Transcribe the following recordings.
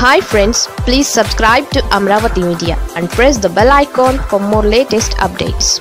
hi friends please subscribe to Amaravati media and press the bell icon for more latest updates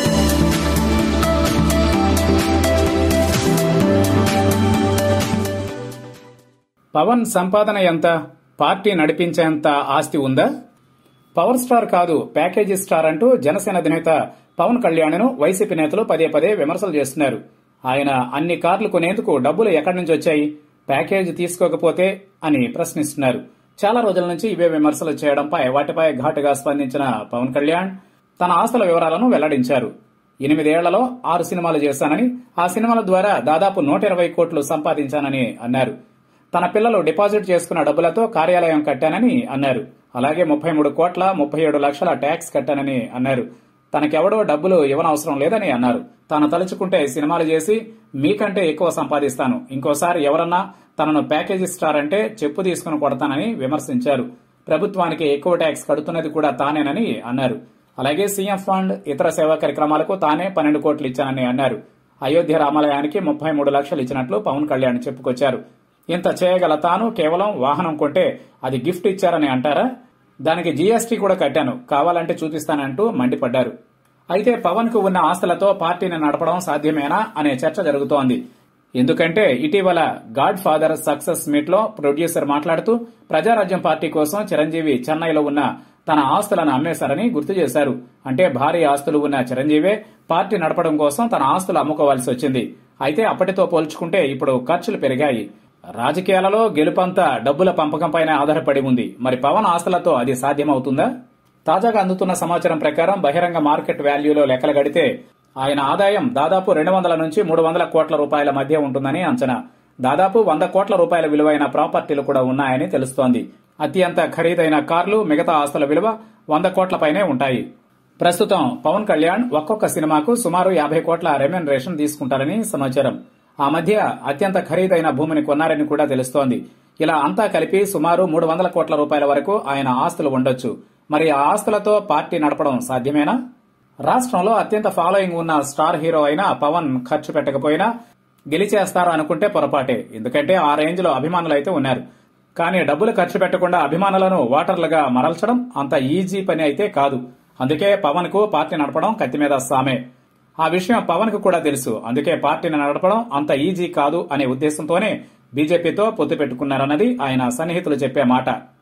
Pawan సంపాదన ఎంత party నడిపించేంత ఆస్తి ఉందా power star కాదు ప్యాకేజీ స్టార్ అంటూ జనసేన అధినేత పవన్ కళ్యాణ్ను వైసీపీ నేతలు పదే పదే విమర్శలు చేస్తున్నారు ఆయన అన్ని కార్లు కొనేందుకు డబ్బులు ఎక్కడి నుంచి వచ్చాయి ప్యాకేజీ తీసుకోకపోతే అని ప్రశ్నిస్తున్నారు చాలా రోజుల నుంచి ఇవే విమర్శలు చేయడంపై వాటిపై ఘాటుగా స్పందించిన పవన్ కళ్యాణ్ తన ఆస్తుల వివరాలను వెల్లడించారు ఎనిమిదేళ్లలో ఆరు సినిమాలు చేశానని ఆ సినిమాల ద్వారా దాదాపు నూట ఇరవై కోట్లు సంపాదించానని అన్నారు తన పిల్లలు డిపాజిట్ చేసుకున్న డబ్బులతో కార్యాలయం కట్టానని అన్నారు అలాగే ముప్పై మూడు కోట్ల ముప్పై ఏడు లక్షల ట్యాక్స్ కట్టానని అన్నారు తనకెవడో డబ్బులు ఇవ్వనవసరం లేదని అన్నారు తాను తలుచుకుంటే సినిమాలు చేసి మీకంటే ఎక్కువ సంపాదిస్తాను ఇంకోసారి ఎవరన్నా తనను ప్యాకేజీ స్టార్ అంటే చెప్పు తీసుకుని కొడతానని విమర్శించారు ప్రభుత్వానికి ఎక్కువ ట్యాక్స్ కడుతున్నది కూడా తానేనని అన్నారు అలాగే సీఎం ఫండ్ ఇతర సేవా కార్యక్రమాలకు తానే పన్నెండు కోట్లు ఇచ్చానని అన్నారు అయోధ్య రామాలయానికి ముప్పై మూడు లక్షలు ఇచ్చినట్లు పవన్ కళ్యాణ్ చెప్పుకొచ్చారు ఇంత చేయగల తాను కేవలం వాహనం కొంటే అది గిఫ్ట్ ఇచ్చారని అంటారా దానికి జీఎస్టీ కూడా కట్టాను కావాలంటే చూపిస్తానంటూ మండిపడ్డారు అయితే పవన్ కు ఉన్న ఆస్తులతో పార్టీని నడపడం సాధ్యమేనా అనే చర్చ జరుగుతోంది ఎందుకంటే ఇటీవల గాడ్ ఫాదర్ సక్సెస్ మీట్ లో ప్రొడ్యూసర్ మాట్లాడుతూ ప్రజారాజ్యం పార్టీ కోసం చిరంజీవి చెన్నైలో ఉన్న తన ఆస్తులను అమ్మేశారని గుర్తు చేశారు అంటే భారీ ఆస్తులు ఉన్న చిరంజీవే పార్టీ నడపడం కోసం తన ఆస్తులు అమ్ముకోవాల్సి వచ్చింది అయితే అప్పటితో పోల్చుకుంటే ఇప్పుడు ఖర్చులు పెరిగాయి రాజకీయాలలో గెలుపంతా డబ్బుల పంపకంపైనే ఆధారపడి ఉంది మరి పవన్ ఆస్తులతో అది సాధ్యమవుతుందా తాజాగా అందుతున్న సమాచారం ప్రకారం బహిరంగ మార్కెట్ వాల్యూలో లెక్కలు గడితే ఆయన ఆదాయం దాదాపు రెండు వందల నుంచి మూడు వందల కోట్ల రూపాయల మధ్య ఉంటుందని అంచనా దాదాపు వంద కోట్ల రూపాయల విలువైన ప్రాపర్టీలు కూడా ఉన్నాయని తెలుస్తోంది అత్యంత ఖరీదైన కార్లు మిగతా ఆస్తుల విలువ వంద కోట్లపైనే ఉంటాయి ప్రస్తుతం పవన్ కళ్యాణ్ ఒక్కొక్క సినిమాకు సుమారు యాభై కోట్ల రెమ్యునరేషన్ తీసుకుంటారని సమాచారం ఆ మధ్య అత్యంత ఖరీదైన భూమిని కొన్నారని కూడా తెలుస్తోంది ఇలా అంతా కలిపి సుమారు మూడు వందల కోట్ల రూపాయల వరకు ఆయన ఆస్తులు ఉండొచ్చు మరి ఆ ఆస్తులతో పార్టీ నడపడం సాధ్యమేనా రాష్ట్రంలో అత్యంత ఫాలోయింగ్ ఉన్న స్టార్ హీరో అయిన పవన్ ఖర్చు పెట్టకపోయినా గెలిచేస్తారు అనుకుంటే పొరపాటే ఎందుకంటే ఆ రేంజ్ లో అభిమానులు అయితే ఉన్నారు కానీ డబ్బులు ఖర్చు పెట్టకుండా అభిమానులను ఓటర్లుగా మరల్చడం అంత ఈజీ పని అయితే కాదు అందుకే పవన్ కు పార్టీ నడపడం కత్తి మీద సామే ఆ విషయం పవన్ కు కూడా తెలుసు అందుకే పార్టీని నడపడం అంత ఈజీ కాదు అనే ఉద్దేశంతోనే బీజేపీతో పొత్తు పెట్టుకున్నారన్నది ఆయన సన్నిహితులు చెప్పే మాట